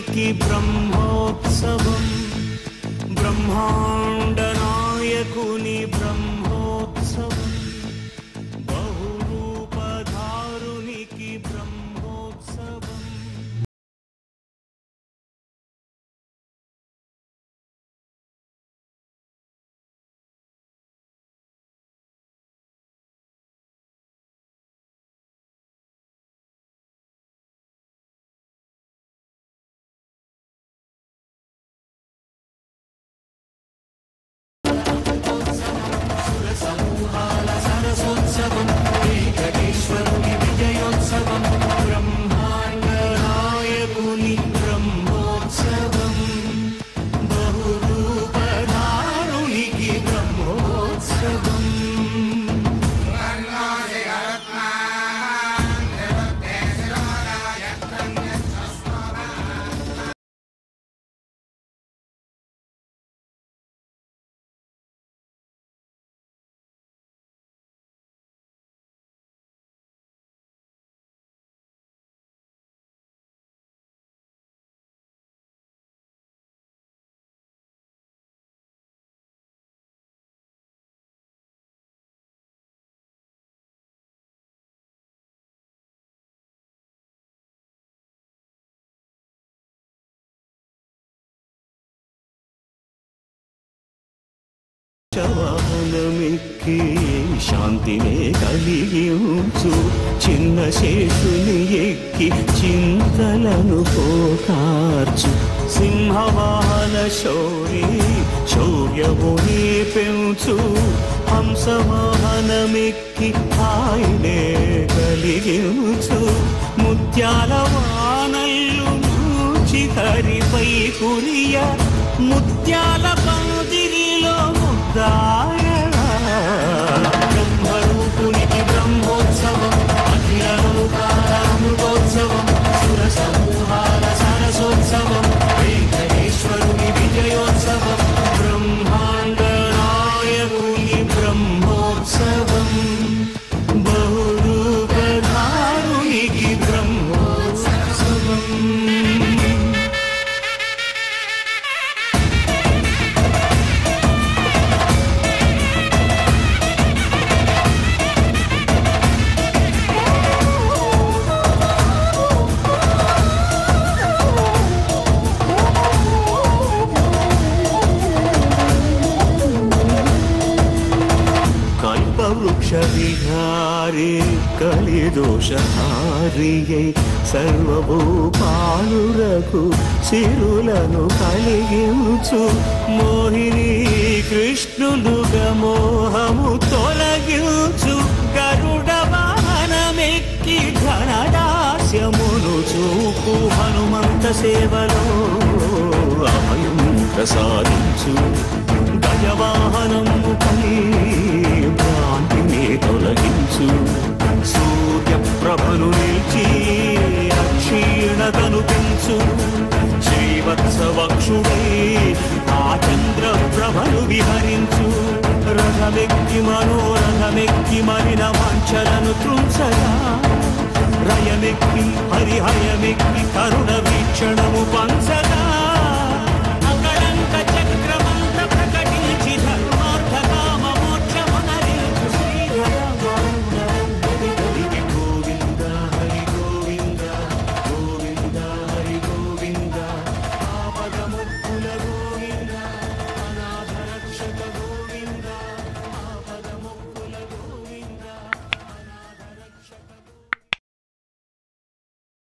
బ్రహ్మాండనాయకునికి బ్రహ్మోత్సవం బ్రహ్మాండనాయకుని బ్రహ్మోత్సవం బహురూపధారునికి బ్రహ్మోత్సవం బ్రహ్మాండనాయకుని బ్రహ్మోత్సవం బహురూపధారునికి బ్రహ్మోత్సవం శవాహనమెక్కి శాంతినే కలిగించు చిన్న శేషుని ఎక్కి చింతలను పోకార్చు సింహవాహన శౌరి శౌర్యముని పెంచు హంసవాహనమెక్కి హాయినే కలిగించు ముత్యాల వానల్లు మూచి హరిపై కురియ ముత్యాల పందిరిలో ముద్దాయరా బ్రహ్మరూపునికి బ్రహ్మోత్సవం అఖిల లోకాల అమృతోత్సవం సుర సమూహాల సరసోత్సవం వెంకటేశ్వరుని విజయోత్సవం బ్రహ్మాండ నాయకుని బ్రహ్మోత్సవం బహురూపధారునికి బ్రహ్మోత్సవం కల్పవృక్ష విహారే కలిదోషహారియై సర్వభూపాలురకు సిరులను కలిగించు మోహిని కృష్ణులుగా మోహము తొలగించు గరుడ వాహనమెక్కి ఘనదాస్యమును చూపు హనుమంత సేవలో అభయం ప్రసాదించు గజవాహనముపై భ్రాంతిని తొలగించు సూర్య ప్రభను నిలిచి అక్షీణతను పెంచు శ్రీవత్సవక్షుడై ఆ చంద్ర ప్రభను విహరించు రథమెక్కి మనోరథమెక్కి మరిన వాంఛలను త్రుంచగా రయమెక్కి హరిహయమెక్కి కరుణ వీక్షణము పంచగా